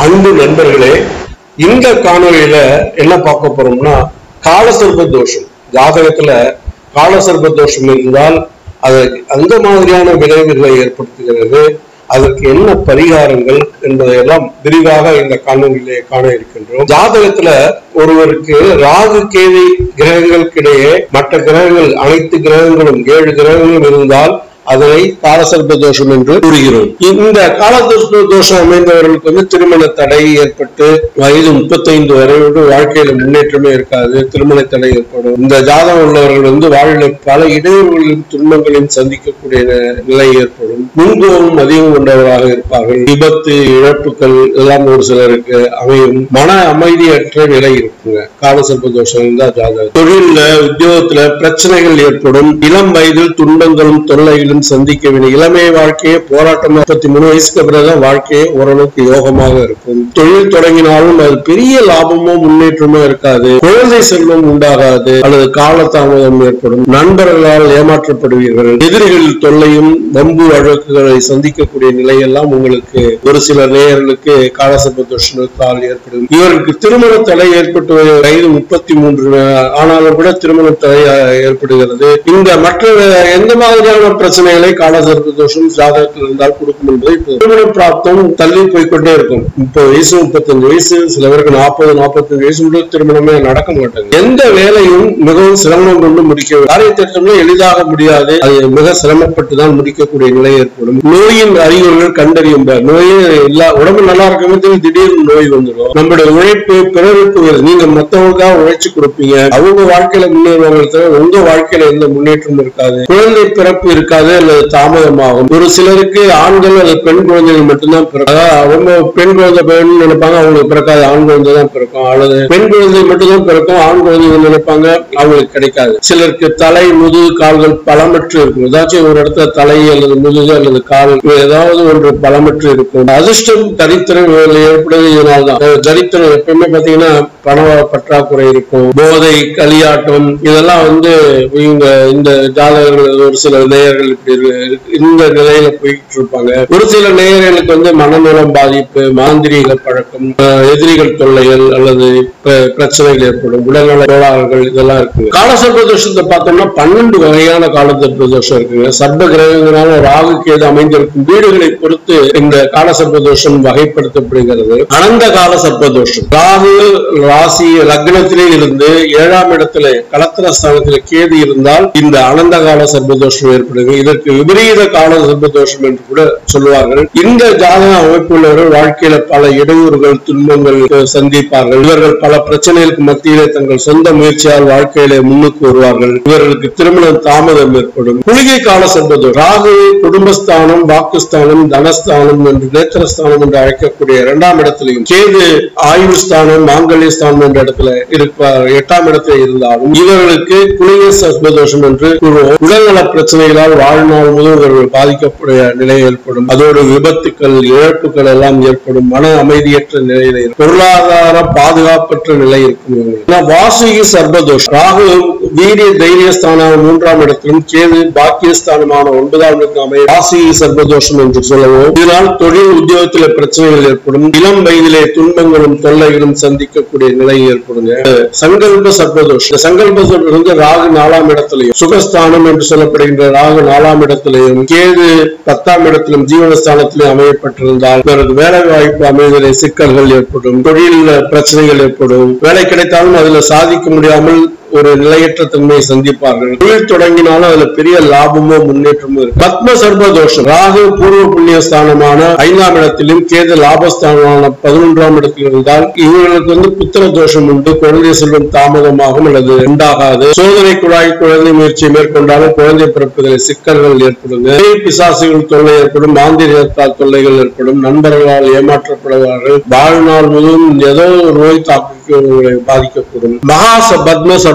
அன்பு நண்பர்களே இந்த காணொளியில என்ன பார்க்க போறோம்னா காலசர்ப தோஷம் ஜாதகத்துல காலசர்ப தோஷம் இருந்தால் அது அந்த மாதிரியான விளைவுகளை ஏற்படுத்துகிறது அதற்கு என்ன பரிகாரங்கள் என்பதையெல்லாம் விரிவாக இந்த காணொலியிலே காண இருக்கின்றோம் ஜாதகத்துல ஒருவருக்கு ராகு கேதி கிரகங்களுக்கிடையே மற்ற கிரகங்கள் அனைத்து கிரகங்களும் ஏழு கிரகங்களும் இருந்தால் அதனை காலசர்ப தோஷம் என்று கூறுகிறோம் இந்த காலசர்ப தோஷம் அமைந்தவர்களுக்கு வந்து திருமண தடை ஏற்பட்டு வயது முப்பத்தைந்து வரை வந்து வாழ்க்கையில முன்னேற்றமே இருக்காது திருமண தடை ஏற்படும் இந்த ஜாதகம் உள்ளவர்கள் வந்து வாழ்வில் பல இடையூறுகளையும் துன்பங்களையும் சந்திக்கக்கூடிய ந- நிலை ஏற்படும் முன்கோபம் அதிகம் கொண்டவராக இருப்பார்கள் விபத்து இழப்புகள் எல்லாம் ஒரு சிலருக்கு அமையும் மன அமைதியற்ற நிலை இருக்குங்க காலசர்ப தோஷம் இருந்தா ஜாதகம் தொழில்ல உத்தியோகத்துல பிரச்சனைகள் ஏற்படும் இளம் வயதில் துன்பங்களும் தொல்லைகளும் சந்திக்க வேண்டிய இளமை வாழ்க்கையே போராட்டம் முப்பத்தி மூணு வயசுக்கு பிறகுதான் வாழ்க்கையே ஓரளவுக்கு யோகமாக இருக்கும் தொழில் தொடங்கினாலும் அது பெரிய லாபமோ முன்னேற்றமோ இருக்காது குழந்தை செல்வம் உண்டாகாது அல்லது காலதாமதம் ஏற்படும் நண்பர்களால் ஏமாற்றப்படுவீர்கள் எதிரிகள் தொல்லையும் வம்பு வழக்குகளை சந்திக்கக்கூடிய நிலையெல்லாம் உங்களுக்கு ஒரு சில நேயர்களுக்கு காலசர்ப தோஷத்தால் ஏற்படும் இவருக்கு திருமண தடை ஏற்பட்டு வயது முப்பத்தி மூன்று ஆனாலும் கூட திருமண தடை அஹ், ஏற்படுகிறது இந்த மற்ற எந்த மாதிரியான பிரச்சனைகளை காலசர்ப தோஷம் ஜாதகத்தில் இருந்தால் கொடுக்கும் என்பதை இப்போ திருமண பிராப்தம் தள்ளி போய்க்கொண்டே இருக்கும் முப்பது வயசு முப்பத்தஞ்சு வயசு சில பேருக்கு நாற்பது நாற்பத்தஞ்சு வயசு முதல் திருமணமே நடக்க மாட்டாங்க எந்த வேலையும் மிகவும் சிரமம் கொண்டு முடிக்க காரியத்திட்டம்ல எளிதாக முடியாது அது மிக சிரமப்பட்டு தான் முடிக்கக்கூடிய நிலை ஏற்படும் நோயின் அறிகுறிகள் கண்டறியும் பார். நோயே இல்லா உடம்பு நல்லா இருக்கும் திடீர்னு நோய் வந்துடும் நம்மளுடைய உழைப்பு பிறருக்கு வேறு. நீங்க மத்தவங்களுக்காக உழைச்சு கொடுப்பீங்க அவங்க வாழ்க்கையில முன்னேறுவாங்க தவிர உங்க வாழ்க்கையில எந்த முன்னேற்றமும் இருக்காது குழந்தை பிறப்பு இருக்காது அல்லது தாமதமாகும் ஒரு சிலருக்கு ஆண்கள் அல்லது பெண் குழந்தைகள் மட்டும்தான் பிறக்கும் அதாவது அவங்க பெண் குழந்தை பெண் நினைப்பாங்க அவங்களுக்கு பிறக்காது ஆண் குழந்தை தான் பிறக்கும் அல்லது பெண் குழந்தை மட்டும்தான் பிறக்கும் ஆண் குழந்தைகள் நினைப்பாங்க அவங்களுக்கு கிடைக்காது சிலருக்கு தலை முதுகு கால்கள் பலமற்று இருக்கும் ஏதாச்சும் ஒரு இடத்துல தலை அல்லது முதுகு அல்லது கால் ஏதாவது ஒன்று பலமற்று இருக்கும் அதிர்ஷ்டம் தரித்திரம் இவர்கள் ஏற்படுவது இதனால்தான் அஹ் தரித்திரம் எப்பயுமே பாத்தீங்கன்னா பண பற்றாக்குறை இருக்கும் போதை களியாட்டம் இதெல்லாம் வந்து இவங்க இந்த ஜாதகர்கள் ஒரு சில நேயர்கள் இப்படி இரு- இருக்கு- இந்த நிலையில போயிட்டு இருப்பாங்க ஒரு சில நேயர்களுக்கு வந்து மனநலம் பாதிப்பு மாந்திரீக பழக்கம் அஹ் எதிரிகள் தொல்லைகள் அல்லது ப- பிரச்சனைகள் ஏற்படும் உடல்நல கோளாறுகள் இதெல்லாம் இருக்கு காலசர்ப தோஷத்தை பார்த்தோம்னா பன்னெண்டு வகையான காலசர்ப தோஷம் இருக்குங்க சர்ப கிரகங்களால ராகு கேது அமைந்திருக்கும் வீடுகளை பொறுத்து இந்த காலசர்ப தோஷம் வகைப்படுத்தப்படுகிறது அனந்த கால சர்ப்ப தோஷம் ராகு ராசி லக்னத்திலே இருந்து ஏழாம் இடத்துல கலத்திர ஸ்தானத்துல கேது இருந்தால் இந்த அனந்த கால சர்ப்ப தோஷம் ஏற்படுது இதற்கு விபரீத கால சர்ப்ப தோஷம் என்று கூட சொல்லுவார்கள் இந்த ஜாதக அமைப்புள்ளவர்கள் வாழ்க்கையில பல இடையூறுகள் துன்பங்கள் சந்திப்பார்கள் இவர்கள் பல பிரச்சனைகளுக்கு மத்தியிலே தங்கள் சொந்த முயற்சியால் வாழ்க்கையிலே முன்னுக்கு வருவார்கள் இவர்களுக்கு திருமணம் தாமதம் ஏற்படும் குளிகை கால சர்ப்பதோஷம் ராகு குடும்பஸ்தானம் வாக்குஸ்தானம் தனஸ்தானம் என்று நேத்திரஸ்தானம் என்று அழைக்கக்கூடிய இரண்டாம் இடத்திலையும் கேது ஆயுள் ஸ்தானம் மாங்கல்ய ஸ்தானம் என்ற இடத்துல இருப்பார் எட்டாம் இடத்துல இருந்தாலும் இவர்களுக்கு குளிகை சர்ப்பதோஷம் என்று கூறுவோம் உடல்நல பிரச்சனைகளால் வாழ்நாள் முழுவதும் இவர்கள் பாதிக்கக்கூடிய நிலை ஏற்படும் அதோடு விபத்துக்கள் இழப்புகள் எல்லாம் ஏற்படும் மன அமைதியற்ற நிலையில இருக்கும். பொருளாதார பாதுகாப்பற்ற நிலை இருக்கும் இவங்களுக்கு. ஆனா வாசுகி சர்பதோஷம் ராகு வீரிய தைரியஸ்தான மூன்றாம் இடத்திலும் கேது பாக்கியஸ்தானமான ஒன்பதாம் இடத்தில் அமைய வாசுகி சர்பதோஷம் என்று சொல்லவும் இதனால் தொழில் உத்தியோகத்தில பிரச்சனைகள் ஏற்படும் இளம் வயதிலே துன்பங்களும் தொல்லைகளும் சந்திக்கக்கூடிய நிலை ஏற்படுங்க சங்கல்ப சர்பதோஷம் இந்த சங்கல்ப சர்பம் வந்து ராகு நாலாம் இடத்திலையும் சுகஸ்தானம் என்று சொல்லப்படுகின்ற ராகு நாலாம் இடத்திலையும் கேது பத்தாம் இடத்திலும் ஜீவனஸ்தானத்திலும் அமையப்பட்டிருந்தால் இவரது வேலை வாய்ப்பு அமைவதிலே சிக்கல்கள் ஏற்படும் தொழில் பிரச்சனைகள் ஏற்படும் வேலை கிடைத்தாலும் அதுல சாதிக்க முடியாமல் ஒரு நிலையற்ற தன்மையை சந்திப்பார்கள் தொழில் தொடங்கினாலும் அதுல பெரிய லாபமோ முன்னேற்றமோ இருக்கு பத்ம சர்ப தோஷம் ராகு பூர்வ புண்ணிய ஸ்தானமான ஐந்தாம் இடத்திலும் கேது லாபஸ்தானமான பதினொன்றாம் இடத்தில் இருந்தால் இவர்களுக்கு வந்து புத்திர தோஷம் உண்டு குழந்தை செல்வம் தாமதமாகும் அல்லது உண்டாகாது சோதனை குழாய் குழந்தை முயற்சியை மேற்கொண்டாலும் குழந்தை பிறப்பதில் சிக்கல்கள் ஏற்படும் பேய் பிசாசுகள் தொல்லை ஏற்படும் மாந்திரியத்தால் தொல்லைகள் ஏற்படும் நண்பர்களால் ஏமாற்றப்படுவார்கள் வாழ்நாள் முழுவதும் ஏதோ ஒரு நோய் தாக்கி உங்களை பாதிக்கக்கூடும் மகா ச- பத்ம சர்ப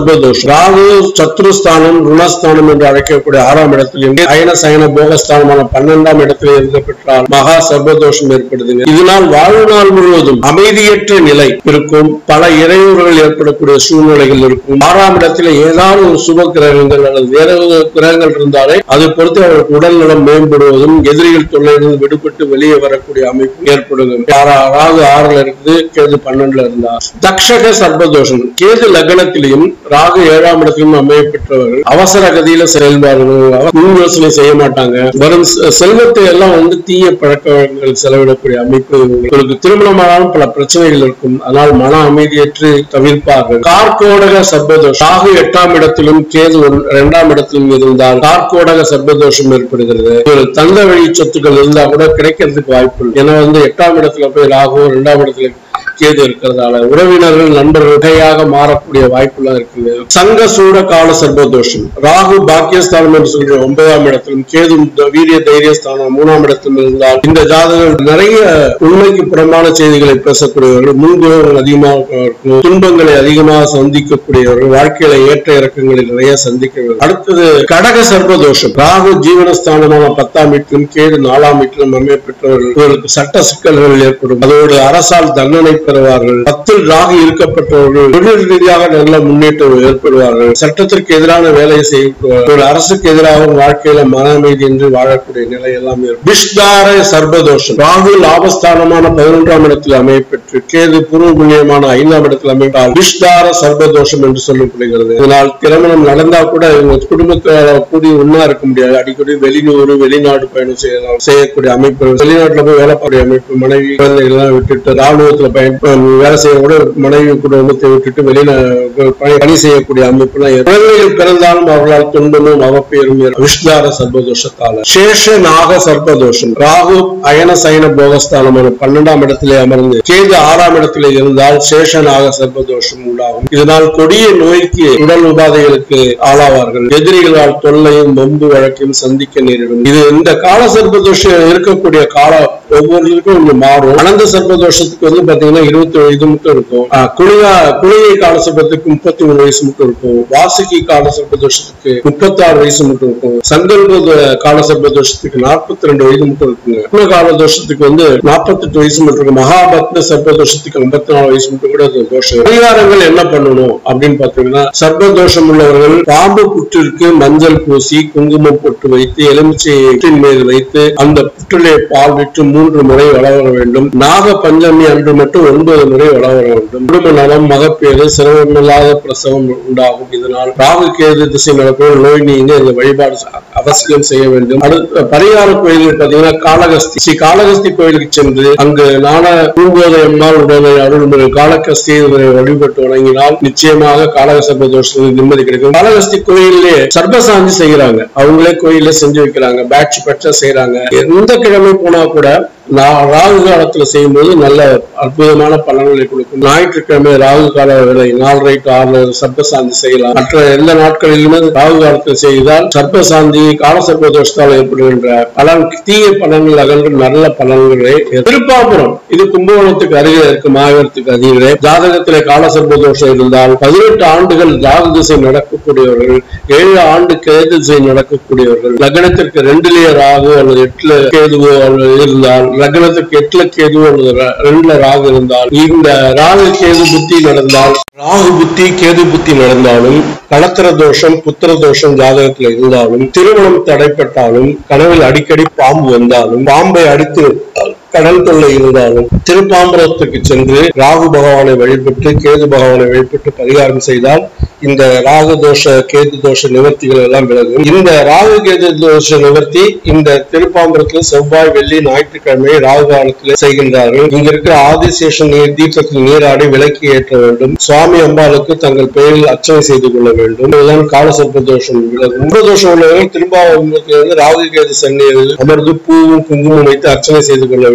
சர்பதோஷம் ராகு சத்ருஸ்தானம் ருணஸ்தானம் என்று அழைக்கக்கூடிய ஆறாம் இடத்திலும் அயன சயன போகஸ்தானமான பன்னெண்டாம் இடத்தில் இருக்க பெற்றால் மகா சர்பதோஷம் ஏற்படுதுங்க இதனால் வாழ்நாள் முழுவதும் அமைதியற்ற நிலை இருக்கும் பல இறையூறுகள் ஏற்படக்கூடிய சூழ்நிலைகள் இருக்கும் ஆறாம் இடத்துல ஏதாவது ஒரு சுப கிரகங்கள் அல்லது வேற ஒரு கிரகங்கள் இருந்தாலே அதை பொறுத்து அவருக்கு உடல் நலம் மேம்படுவதும் எதிரிகள் தொல்லையிலிருந்து விடுபட்டு வெளியே வரக்கூடிய அமைப்பு ஏற்படுங்க ஆறா- ராகு ஆறுல இருக்குது கேது பன்னெண்டுல இருந்தா தக்ஷக சர்பதோஷம் கேது லக்னத்திலையும் ராகு ஏழாம் இடத்திலும் அமைய பெற்றவர்கள் அவசர கதியில செயல்பாடுகள் அவ- முன் யோசனை செய்ய மாட்டாங்க வரும் செ- செல்வத்தை எல்லாம் வந்து தீய பழக்க வழக்கங்கள் செலவிடக்கூடிய அமைப்பு உங்களுக்கு திருமணமானாலும் பல பிரச்சனைகள் இருக்கும் அதனால் மன அமைதியற்று தவிர்ப்பார்கள் கார்கோடக சர்பதோஷம் ராகு எட்டாம் இடத்திலும் கேது ஒன்- இரண்டாம் இடத்திலும் இருந்தால் கார்கோடக சர்பதோஷம் ஏற்படுகிறது ஒரு தந்த வழி சொத்துக்கள் இருந்தா கூட கிடைக்கிறதுக்கு வாய்ப்பு இல்லை ஏன்னா வந்து எட்டாம் இடத்துல போய் ராகு இரண்டாம் இடத்துல கேது இருக்கிறதால உறவினர்கள் நண்பர்கள் வகையாக மாறக்கூடிய வாய்ப்புலாம் இருக்குது சங்க சூட கால சர்பதோஷம் ராகு பாக்கியஸ்தானம் என்று சொல்ற ஒன்பதாம் இடத்திலும் கேது த- வீரிய தைரியஸ்தானம் மூணாம் இடத்திலும் இருந்தால் இந்த ஜாதகர்கள் நிறைய உண்மைக்கு புறம்பான செய்திகளை பேசக்கூடியவர்கள் முன்கோபங்கள் அதிகமாக இருக்கும் துன்பங்களை அதிகமாக சந்திக்கக்கூடியவர்கள் வாழ்க்கையில ஏற்ற இறக்கங்களை நிறைய சந்திக்கவர்கள் அடுத்தது கடக சர்பதோஷம் ராகு ஜீவனஸ்தானமான பத்தாம் வீட்டிலும் கேது நாலாம் வீட்டிலும் அமைய பெற்றவர்கள் இவர்களுக்கு சட்ட சிக்கல்கள் ஏற்படும் அதோடு அரசால் தண்டனை பெறுவார்கள் பத்தில் ராகு இருக்கப்பட்டவர்கள் தொழில் ரீதியாக நல்ல முன்னேற்றம் ஏற்படுவார்கள் சட்டத்திற்கு எதிரான வேலையை செய்யப்படுவார்கள் ஒரு அரசுக்கு எதிராக வாழ்க்கையில மன அமைதி என்று வாழக்கூடிய நிலை எல்லாம் ஏற்படும். விஷார சர்பதோஷம் ராகு லாபஸ்தானமான பதினொன்றாம் இடத்தில் அமையப்பெற்று கேது பூர்வ புண்ணியமான ஐந்தாம் இடத்தில் அமைப்பால் விஷார சர்பதோஷம் என்று சொல்லப்படுகிறது இதனால் திருமணம் நடந்தா கூட இவங்க குடும்பத்தார கூடி ஒன்னா இருக்க முடியாது அடிக்கடி வெளியூர் வெளிநாடு பயணம் செய்யலாம் செய்யக்கூடிய அமைப்பு வெளிநாட்டுல போய் வேலை பார்க்கக்கூடிய அமைப்பு மனைவி குழந்தைகள் எல்லாம் விட்டுட்டு ராணுவத்துல பயன் வேலை செய்ய கூட மனைவி குடும்பத்தை விட்டுட்டு வெளியில பணி பணி செய்யக்கூடிய அமைப்புலாம் ஏற்படும். குழந்தைகள் பிறந்தாலும் அவர்களால் துன்பமும் அவப்பேரும் ஏற்படும். விஷ்ணார சர்பதோஷத்தால சேஷ நாக சர்பதோஷம் ராகு அயன சயன போகஸ்தானமான பன்னெண்டாம் இடத்திலே அமர்ந்து கேது ஆறாம் இடத்திலே இருந்தால் சேஷ நாக சர்பதோஷம் உண்டாகும் இதனால் கொடிய நோய்க்கு உடல் உபாதைகளுக்கு ஆளாவார்கள் எதிரிகளால் தொல்லையும் வம்பு வழக்கையும் சந்திக்க நேரிடும் இது இந்த கால சர்பதோஷம் இருக்கக்கூடிய கால ஒவ்வொருத்தருக்கும் இங்க மாறும் அனந்த சர்பதோஷத்துக்கு வந்து பாத்தீங்கன்னா இருபத்தி வயது மட்டும் இருக்கும் ஆஹ் குளிகா குளிகை கால சர்பத்துக்கு முப்பத்தி மூணு வயசு மட்டும் இருக்கும் வாசுகி கால சர்பதோஷத்துக்கு முப்பத்தி ஆறு வயசு மட்டும் இருக்கும் சங்கல்ப கால சர்பதோஷத்துக்கு நாற்பத்தி ரெண்டு வயது மட்டும் இருக்குங்க குல கால தோஷத்துக்கு வந்து நாற்பத்தெட்டு வயசு மட்டும் இருக்கும் மகாபத்ன சர்பதோஷத்துக்கு ஐம்பத்தி நாலு வயசு மட்டும் கூட அது தோஷம் பரிகாரங்கள் என்ன பண்ணணும் அப்படின்னு பாத்தீங்கன்னா சர்பதோஷம் உள்ளவர்கள் பாம்பு புற்றிற்கு மஞ்சள் பூசி குங்குமம் போட்டு வைத்து எலுமிச்சை புற்றின் மீது வைத்து அந்த புற்றிலே பால் விட்டு மூன்று முறை வளர வேண்டும் நாக பஞ்சமி அன்று மட்டும் ஒன்பது முறை வளர வேண்டும் குடும்ப நலம் மகப்பேறு சிரமமில்லாத பிரசவம் உண்டாகும் இதனால் ராகு கேது திசை நடக்கும் நோய் நீங்க இந்த வழிபாடு அவசியம் செய்ய வேண்டும் அடுத்த பரிகார கோயிலில் பாத்தீங்கன்னா காளகஸ்தி ஸ்ரீ காளகஸ்தி கோயிலுக்கு சென்று அங்கு நான பூங்கோதை அம்மாள் உடனே அருள்முறை காளகஸ்தி வழிபட்டு வணங்கினால் நிச்சயமாக காளக சர்ப தோஷத்துக்கு நிம்மதி கிடைக்கும் காளகஸ்தி கோயிலே சர்பசாந்தி செய்யறாங்க அவங்களே கோயில்ல செஞ்சு வைக்கிறாங்க பேட்ச் பேட்சா செய்யறாங்க எந்த கிழமை போனா கூட நா- ராகு காலத்துல செய்யும்போது நல்ல அற்புதமான பலன்களை கொடுக்கும் ஞாயிற்றுக்கிழமை ராகு கால வேலை நாலரை டு ஆறு சர்ப்பசாந்தி செய்யலாம் மற்ற எந்த நாட்களிலுமே ராகு காலத்தில் செய்தால் சர்ப்பசாந்தி கால சர்ப்ப தோஷத்தால் ஏற்படுகின்ற பலன் தீய பலன்கள் அகன்று நல்ல பலன்களை ஏற்படும். திருப்பாபுரம் இது கும்பகோணத்துக்கு அருகே இருக்கு மாவட்டத்துக்கு அருகே ஜாதகத்திலே கால சர்ப்ப தோஷம் இருந்தால் பதினெட்டு ஆண்டுகள் ராகு திசை நடக்கக்கூடியவர்கள் ஏழு ஆண்டு கேது திசை நடக்கக்கூடியவர்கள் லக்னத்திற்கு ரெண்டுலயே ராகு அல்லது எட்டுல கேதுவோ அல்லது இருந்தால் லக்னத்துக்கு எட்டுல கேதுவோ அல்லது ர- ரெண்டுல ராகு இருந்தால் இந்த ராகு கேது புத்தி நடந்தால் ராகு புத்தி கேது புத்தி நடந்தாலும் களத்திர தோஷம் புத்திர தோஷம் ஜாதகத்துல இருந்தாலும் திருமணம் தடைப்பட்டாலும் கனவில் அடிக்கடி பாம்பு வந்தாலும் பாம்பை அடித்து விட்டால் கடல் தொல்லை இருந்தாலும் திருப்பாம்பரத்துக்கு சென்று ராகு பகவானை வழிபட்டு கேது பகவானை வழிபட்டு பரிகாரம் செய்தால் இந்த ராகு தோஷ கேது தோஷ நிவர்த்திகள் எல்லாம் விலகும் இந்த ராகு கேது தோஷ நிவர்த்தி இந்த திருப்பாம்பரத்தில் செவ்வாய் வெள்ளி ஞாயிற்றுக்கிழமை ராகு காலத்தில் செய்கின்றார்கள் இங்க இருக்கிற ஆதிசேஷன் நீர் தீர்த்தத்தில் நீராடி விலக்கி ஏற்ற வேண்டும் சுவாமி அம்பாளுக்கு தங்கள் பெயரில் அர்ச்சனை செய்து கொள்ள வேண்டும் இதுதான் காலசர்ப்ப தோஷம் விலகும் உப தோஷம் உள்ளவர்கள் திரும்பாவரத்திலிருந்து ராகு கேது சன்னியில் அமர்ந்து பூவும் குங்குமம் வைத்து அர்ச்சனை செய்து கொள்ள வேண்டும்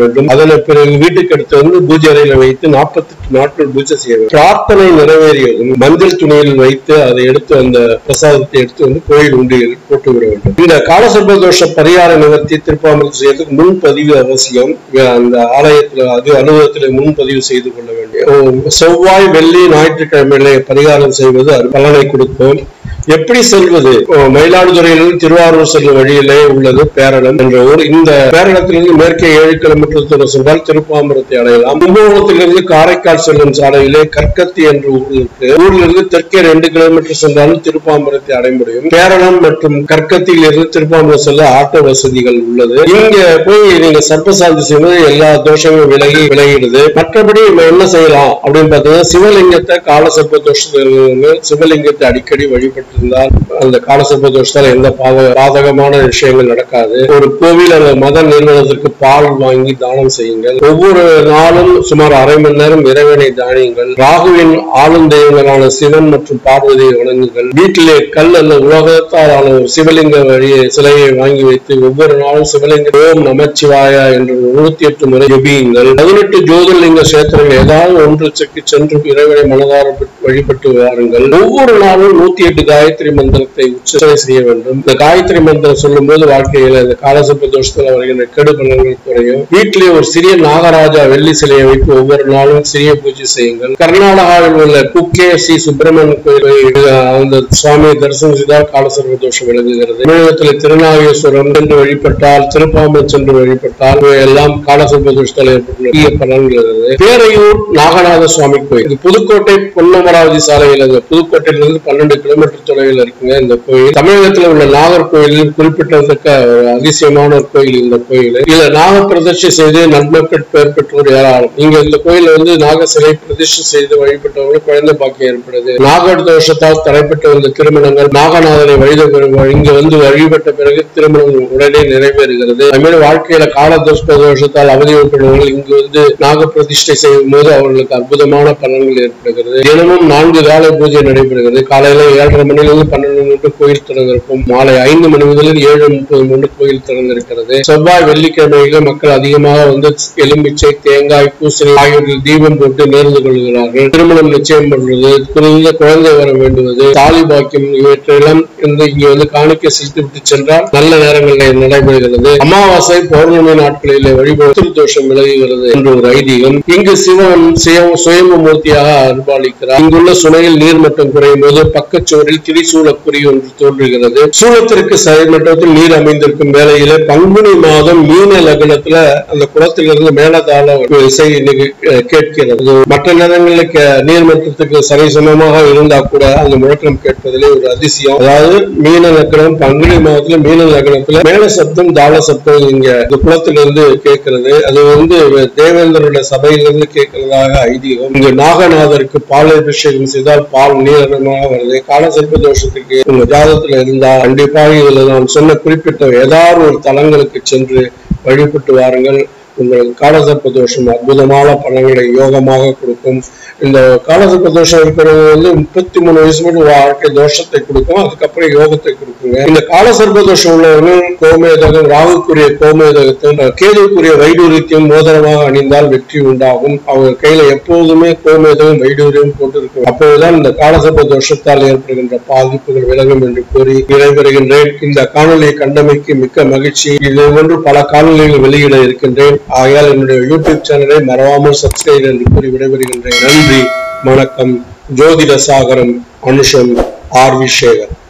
வேண்டும் அதனை பிறகு வீட்டுக்கு எடுத்து வந்து பூஜை அறையில வைத்து நாற்பத்தெட்டு நாட்கள் பூஜை செய்ய வேண்டும் பிரார்த்தனை நிறைவேறியதும் மஞ்சள் துணியில் வைத்து அதை எடுத்து அந்த பிரசாதத்தை எடுத்து வந்து கோயில் உண்டியில் போட்டு விட வேண்டும் இந்த காலசர்ப தோஷ பரிகார நிவர்த்தி திருப்பாமல் செய்யறதுக்கு முன்பதிவு அவசியம் அந்த ஆலயத்துல அது அலுவலகத்துல முன்பதிவு செய்து கொள்ள வேண்டும் செவ்வாய் வெள்ளி ஞாயிற்றுக்கிழமையிலே பரிகாரம் செய்வது அது பலனை கொடுக்கும் எப்படி செல்வது ஓ, மயிலாடுதுறையிலிருந்து திருவாரூர் செல்லும் வழியிலே உள்ளது பேரணம் என்ற ஊர் இந்த பேரணத்திலிருந்து மேற்கே ஏழு கிலோமீட்டர் தூரம் சென்றால் திருப்பாம்பரத்தை அடையலாம் கும்பகோணத்திலிருந்து காரைக்கால் செல்லும் சாலையிலே கற்கத்தி என்ற ஊர் இருக்கு ஊரிலிருந்து தெற்கே ரெண்டு கிலோமீட்டர் சென்றாலும் திருப்பாம்பரத்தை அடைய முடியும் பேரணம் மற்றும் கற்கத்தியில் இருந்து திருப்பாம்பரம் செல்ல ஆட்டோ வசதிகள் உள்ளது இங்க போய் நீங்க சர்ப்பசாந்தி செய்வது எல்லா தோஷங்களும் விலகி விலகிடுது மற்றபடி நம்ம என்ன செய்யலாம் அப்படின்னு பார்த்தீங்கன்னா சிவலிங்கத்தை காலசர்ப்ப தோஷத்தில் சிவலிங்கத்தை அடிக்கடி வழிபட்டிருந்தால் அந்த காலசர்ப்ப தோஷத்தால் எந்த பாத பாதகமான விஷயங்கள் நடக்காது ஒரு கோவில் அல்லது மத நிறுவனத்திற்கு பால் வாங்கி தானம் செய்யுங்கள் ஒவ்வொரு நாளும் சுமார் அரை மணி நேரம் இறைவனை தானியுங்கள் ராகுவின் ஆளும் தெய்வங்களான சிவன் மற்றும் பார்வதியை வணங்குங்கள் வீட்டிலே கல் அல்லது உலகத்தால் ஆன ஒரு சிவலிங்க வழி சிலையை வாங்கி வைத்து ஒவ்வொரு நாளும் சிவலிங்க ஓம் நமச்சிவாய என்று நூத்தி எட்டு முறை ஜெபியுங்கள் பதினெட்டு ஜோதிர்லிங்க கஷேத்திரங்கள் ஏதாவது ஒன்றுக்கு சென்று இறைவனை மனதார வழிபட்டு வாருங்கள் ஒவ்வொரு நாளும் நூத்தி எட்டு காயத்ரி மந்திரத்தை உச்சரிக்கை செய்ய வேண்டும் இந்த காயத்ரி மந்திரம் சொல்லும் போது வாழ்க்கையில இந்த காலசர்ப்ப தோஷத்தில் வருகின்ற கெடு பலன்கள் குறையும் வீட்டிலே ஒரு சிறிய நாகராஜா வெள்ளி சிலையை வைத்து ஒவ்வொரு நாளும் சிறிய பூஜை செய்யுங்கள் கர்நாடகாவில் உள்ள குக்கே ஸ்ரீ சுப்பிரமணியன் கோயில் அந்த சுவாமியை தரிசனம் செய்தால் காலசர்ப்ப தோஷம் விளங்குகிறது தமிழகத்தில் திருநாகேஸ்வரம் சென்று வழிபட்டால் திருப்பாம்பன் சென்று வழிபட்டால் இவை எல்லாம் காலசர்ப்ப தோஷத்தால் ஏற்பட்டுள்ள தீய பலன்கள் இருக்கிறது பேரையூர் நாகநாத சுவாமி கோயில் இது புதுக்கோட்டை பொன்னமராவதி சாலையில் இந்த புதுக்கோட்டையிலிருந்து பன்னெண்டு கிலோமீட்டர் தொலைவில் இருக்குங்க இந்த கோயில் தமிழகத்தில் உள்ள நாகர்கோயிலில் குறிப்பிட்டத்தக்க ஒரு அதிசயமான ஒரு கோயில் இந்த கோயில் இதுல நாக பிரதிஷ்டை செய்து நன்மக்கள் பெயர் பெற்றோர் ஏராளம் இங்க இந்த கோயில் வந்து நாக சிலை பிரதிஷ்டை செய்து வழிபட்டவங்களுக்கு குழந்தை பாக்கியம் ஏற்படுது நாகர் தோஷத்தால் தடைப்பட்டு வந்த திருமணங்கள் நாகநாதனை வழித இங்க வந்து வழிபட்ட பிறகு திருமணம் உடனே நிறைவேறுகிறது அதுமாதிரி வாழ்க்கையில கால தோஷ தோஷத்தால் அவதிப்படுபவர்கள் இங்கு வந்து நாக பிரதிஷ்டை செய்யும் போது அவர்களுக்கு அற்புதமான பலன்கள் ஏற்படுகிறது தினமும் நான்கு கால பூஜை நடைபெறுகிறது காலையில ஏழரை மணிலிருந்து பன்னெண்டு மணி கோயில் திறந்திருக்கும் மாலை ஐந்து மணி முதல் ஏழு முப்பது மணி கோயில் திறந்திருக்கிறது செவ்வாய் வெள்ளிக்கிழமைகளில் மக்கள் அதிகமாக வந்து எலும்பிச்சை தேங்காய் பூசணி ஆகியவற்றில் தீபம் போட்டு நேர்ந்து கொள்கிறார்கள் திருமணம் நிச்சயம் பண்றது குறைந்த குழந்தை வர வேண்டுவது தாலி பாக்கியம் இவற்றையெல்லாம் வந்து இங்க வந்து காணிக்கை செலுத்தி விட்டு சென்றால் நல்ல நேரங்களில் நடைபெறுகிறது அமாவாசை பௌர்ணமி நாட்களிலே வழிபாடு தோஷம் விலகுகிறது என்ற ஒரு ஐதீகம் இங்கு சிவன் சுய- சுயம்பு மூர்த்தியாக அருள்பாலிக்கிறார் இங்குள்ள சுனையில் நீர்மட்டம் குறையும் போது பக்கச்சுவரில் திரிசூல குறி ஒன்று தோன்றுகிறது சூலத்திற்கு சரிமட்டத்தில் நீர் அமைந்திருக்கும் வேளையிலே பங்குனி மாதம் மீன லக்னத்துல அந்த குளத்திலிருந்து மேலதாள ஒரு இசை இன்னைக்கு அஹ், கேட்கிறது இது மற்ற நேரங்களில் கே- நீர்மட்டத்துக்கு சரிசமமாக இருந்தா கூட அந்த முழக்கம் கேட்பதிலே ஒரு அதிசயம் அதாவது மீன லக்னம் பங்குனி மாதத்துல மீன லக்னத்துல மேல சப்தம் தாள சப்தம் இங்க இந்த குளத்திலிருந்து கேட்கிறது அது வந்து தேவேந்திரோட சபையிலிருந்து கேட்கிறதாக ஐதீகம் இங்கு நாகநாதருக்கு பால் அபிஷேகம் செய்தால் பால் நீளமாக வருது காலசர்ப்ப தோஷத்துக்கு உங்க ஜாதகத்துல இருந்தா கண்டிப்பாக இதுல நான் சொன்ன குறிப்பிட்ட ஏதாவது ஒரு தலங்களுக்கு சென்று வழிபட்டு வாருங்கள் உங்களுக்கு காலசர்ப்ப தோஷம் அற்புதமான பலன்களை யோகமாக கொடுக்கும் இந்த காலசர்ப்ப தோஷம் இருக்கிறவங்க வந்து முப்பத்தி மூணு வயசு மட்டும் வாழ்க்கை தோஷத்தை கொடுக்கும் அதுக்கப்புறம் யோகத்தை கொடுக்குங்க இந்த காலசர்ப்ப தோஷம் உள்ளவர்கள் கோமேதகம் ராகுக்குரிய கோமேதகத்தையும் கேதுக்குரிய வைடூரியத்தையும் மோதிரமாக அணிந்தால் வெற்றி உண்டாகும் அவங்க கையில எப்போதுமே கோமேதகம் வைடூரியம் போட்டு இருக்கும் அப்போதுதான் இந்த காலசர்ப்ப தோஷத்தால் ஏற்படுகின்ற பாதிப்புகள் விலகும் என்று கூறி விடைபெறுகின்றேன் இந்த காணொலியை கண்டமைக்கு மிக்க மகிழ்ச்சி இது போன்று பல காணொலிகள் வெளியிட இருக்கின்றேன் ஆகையால் என்னுடைய யூடியூப் சேனலை மறவாமல் சப்ஸ்கிரைப் என்று கூறி விடைபெறுகின்றேன் நன்றி வணக்கம் ஜோதிட சாகரம் அனுஷம் ஆர் வி சேகர்